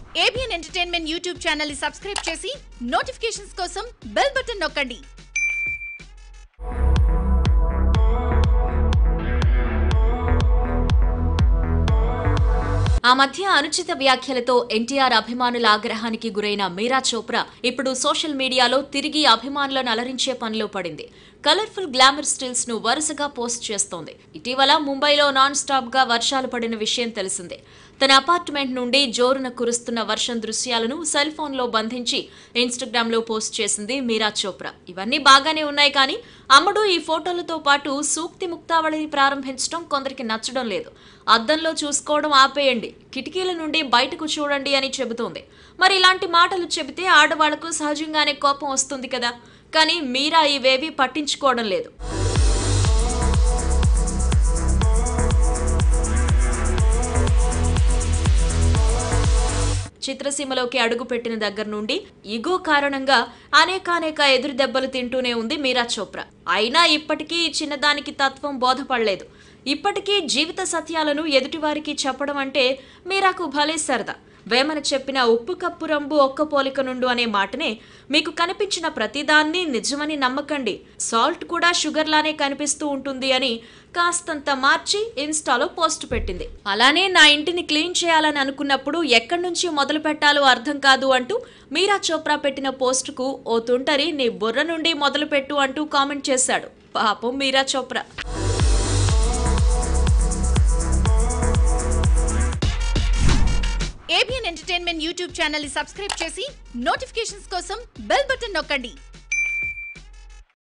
ABN entertainment YouTube channel ని subscribe చేసి notifications కోసం బెల్ బటన్ నొక్కండి ఆ మధ్య అనుచిత వ్యాఖ్యలతో ఎన్టీఆర్ అభిమానుల ఆగ్రహానికి గురైన మీరా చోప్రా ఇప్పుడు సోషల్ మీడియాలో తిరిగి అభిమానులను అలరించే పనిలో పడింది కలర్ఫుల్ గ్లామర్ స్టిల్స్ ను వరుసగా పోస్ట్ చేస్తోంది ఇటీవల ముంబైలో నాన్ స్టాప్ గా వర్షాలు పడిన విషయం తెలిసిందే తన అపార్ట్మెంట్ నుండి జోరున కురుస్తున్న వర్షం దృశ్యాలను సెల్ ఫోన్ లో బంధించి ఇన్స్టాగ్రామ్ లో పోస్ట్ చేసింది మీరా చోప్రా ఇవన్నీ బాగానే ఉన్నాయి కానీ అమ్మడు ఈ ఫోటోలతో పాటు సూక్తి ముక్తావళిని ప్రారంభించడం కొందరికి నచ్చడం లేదు అద్దంలో చూసుకోవడం ఆపేయండి కిటికీల నుండి బయటకు చూడండి అని చెబుతోంది మరి ఇలాంటి మాటలు చెబితే ఆడవాళ్లకు సహజంగానే కోపం వస్తుంది కదా కానీ మీరా ఇవేవి పట్టించుకోవడం లేదు చిత్రసీమలోకి అడుగుపెట్టిన దగ్గర నుండి ఇగో కారణంగా అనేకానేక ఎదురు దెబ్బలు తింటూనే ఉంది మీరా చోప్రా అయినా ఇప్పటికీ ఈ చిన్నదానికి తత్వం బోధపడలేదు ఇప్పటికీ జీవిత సత్యాలను ఎదుటివారికి చెప్పడం అంటే మీరాకు భలే సరదా వేమన చెప్పిన ఉప్పు కప్పు రంబు ఒక్క పోలిక నుండు అనే మాటనే మీకు కనిపించిన ప్రతిదాన్ని నిజమని నమ్మకండి సాల్ట్ కూడా షుగర్ లానే కనిపిస్తూ ఉంటుంది అని కాస్తంత మార్చి ఇన్స్టాలో పోస్ట్ పెట్టింది అలానే నా ఇంటిని క్లీన్ చేయాలని అనుకున్నప్పుడు ఎక్కడి నుంచి మొదలు పెట్టాలో అర్థం కాదు అంటూ మీరా చోప్రా పెట్టిన పోస్టుకు ఓ తుంటరి నీ బుర్ర నుండి మొదలు పెట్టు అంటూ కామెంట్ చేశాడు పాపం Meera Chopra ABN entertainment YouTube channel ని సబ్స్క్రైబ్ చేసి నోటిఫికేషన్స్ కోసం బెల్ బటన్ నొక్కండి